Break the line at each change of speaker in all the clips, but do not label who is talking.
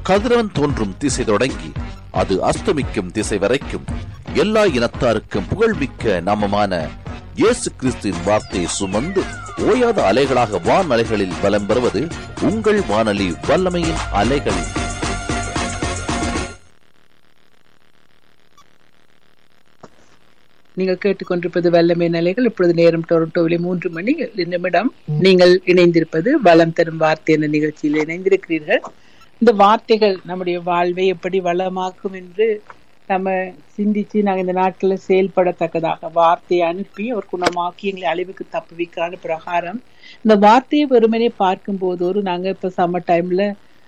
கதிரவன் தோன்றும் திசை தொடங்கி அது அஸ்தமிக்கும் திசை வரைக்கும் எல்லா இனத்தாருக்கும் புகழ்மிக்க நாமமான இயேசு கிறிஸ்துவின் வார்த்தையை சுமந்து ஓயாத அலைகளாக வான் அலைகளில் பலம் பெறுவது உங்கள் வானொலி வல்லமையின் அலைகள்
நீங்கள் கேட்டுக்கொண்டிருப்பது வல்லமை நிலைகள் இப்பொழுது நேரம் டொரண்டோவிலே மூன்று மணி நிமிடம் நீங்கள் இணைந்திருப்பது வளம் தரும் வார்த்தை என்ற நிகழ்ச்சியில் இணைந்திருக்கிறீர்கள் இந்த வார்த்தைகள் நம்முடைய வாழ்வை எப்படி வளமாக்கும் என்று நம்ம சிந்திச்சு நாங்கள் இந்த நாட்களில் செயல்படத்தக்கதாக வார்த்தையை அனுப்பி அவர் குணமாக்கி எங்களை அழிவுக்கு தப்புவிக்கான பிரகாரம் இந்த வார்த்தையை வெறுமனே பார்க்கும்போது ஒரு நாங்கள் இப்போ சம்மர் டைம்ல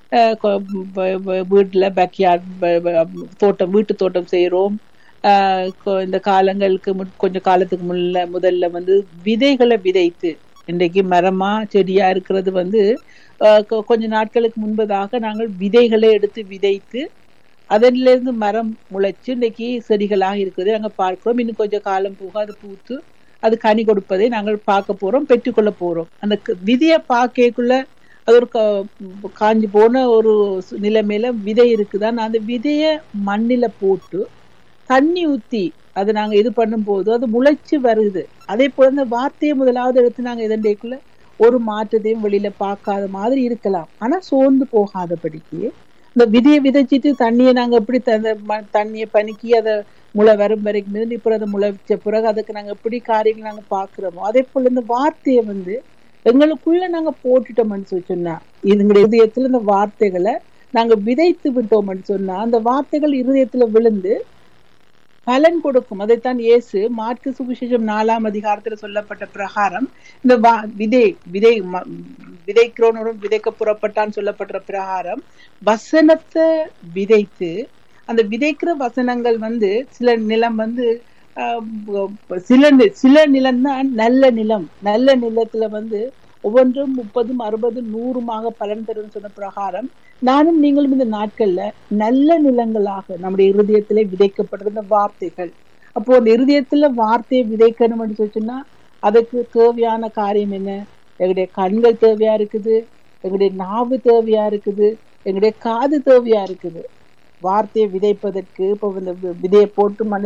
வீட்டில் பேக்யார்ட் தோட்டம் வீட்டு தோட்டம் செய்கிறோம் இந்த காலங்களுக்கு கொஞ்சம் காலத்துக்கு முன்ன முதல்ல வந்து விதைகளை விதைத்து இன்றைக்கு மரமா செடியா இருக்கிறது வந்து கொஞ்ச நாட்களுக்கு முன்பதாக நாங்கள் விதைகளை எடுத்து விதைத்து அதிலிருந்து மரம் முளைச்சு இன்னைக்கு செடிகளாக இருக்குது நாங்கள் பார்க்கிறோம் இன்னும் கொஞ்சம் காலம் போக அது பூத்து அது கனி கொடுப்பதை நாங்கள் பார்க்க போறோம் பெற்றுக்கொள்ள போறோம் அந்த விதையை பார்க்கக்குள்ள அது ஒரு காஞ்சி போன ஒரு நிலைமையில விதை இருக்குதான் அந்த விதைய மண்ணில போட்டு தண்ணி ஊத்தி அதை நாங்க இது பண்ணும் போது அது முளைச்சு வருது அதே போல இந்த வார்த்தையை முதலாவது எடுத்து நாங்க இதண்டைக்குள்ள ஒரு மாற்றத்தையும் வெளியில பார்க்காத மாதிரி இருக்கலாம் ஆனா சோர்ந்து போகாதபடிக்கு இந்த விதையை விதைச்சிட்டு தண்ணியை நாங்க எப்படி தண்ணியை பனிக்கி அதை முளை வரும் வரைக்கும் இப்போ அதை முளைச்ச பிறகு அதுக்கு நாங்க எப்படி காரியங்கள் நாங்க பாக்குறோமோ அதே போல இந்த வார்த்தையை வந்து எங்களுக்குள்ள நாங்க போட்டுட்டோம்னு சொல்லி சொன்னா இதுங்களுடைய இதயத்துல இந்த வார்த்தைகளை நாங்க விதைத்து விட்டோம்னு சொன்னா அந்த வார்த்தைகள் இருதயத்துல விழுந்து பலன் கொடுக்கும் அதைத்தான் இயேசு மார்க்கு சுவிசேஷம் நாலாம் அதிகாரத்துல சொல்லப்பட்ட பிரகாரம் இந்த வா விதை விதை விதைக்கிறோனுடன் விதைக்க புறப்பட்டான்னு சொல்லப்பட்ட பிரகாரம் வசனத்தை விதைத்து அந்த விதைக்கிற வசனங்கள் வந்து சில நிலம் வந்து சில சில நிலம் தான் நல்ல நிலம் நல்ல நிலத்துல வந்து ஒவ்வொன்றும் முப்பதும் அறுபதும் நூறுமாக பலன் தரும் சொன்ன பிரகாரம் நானும் நீங்களும் இந்த நாட்கள்ல நல்ல நிலங்களாக நம்முடைய இருதயத்திலே விதைக்கப்பட்டிருந்த வார்த்தைகள் அப்போ அந்த இருதயத்துல வார்த்தையை விதைக்கணும்னு சொல்லிச்சுன்னா அதுக்கு தேவையான காரியம் என்ன எங்களுடைய கண்கள் தேவையா இருக்குது எங்களுடைய நாவு தேவையா இருக்குது எங்களுடைய காது தேவையா இருக்குது வார்த்தையை விதைப்பதற்கு இப்போ இந்த விதையை போட்டு மண்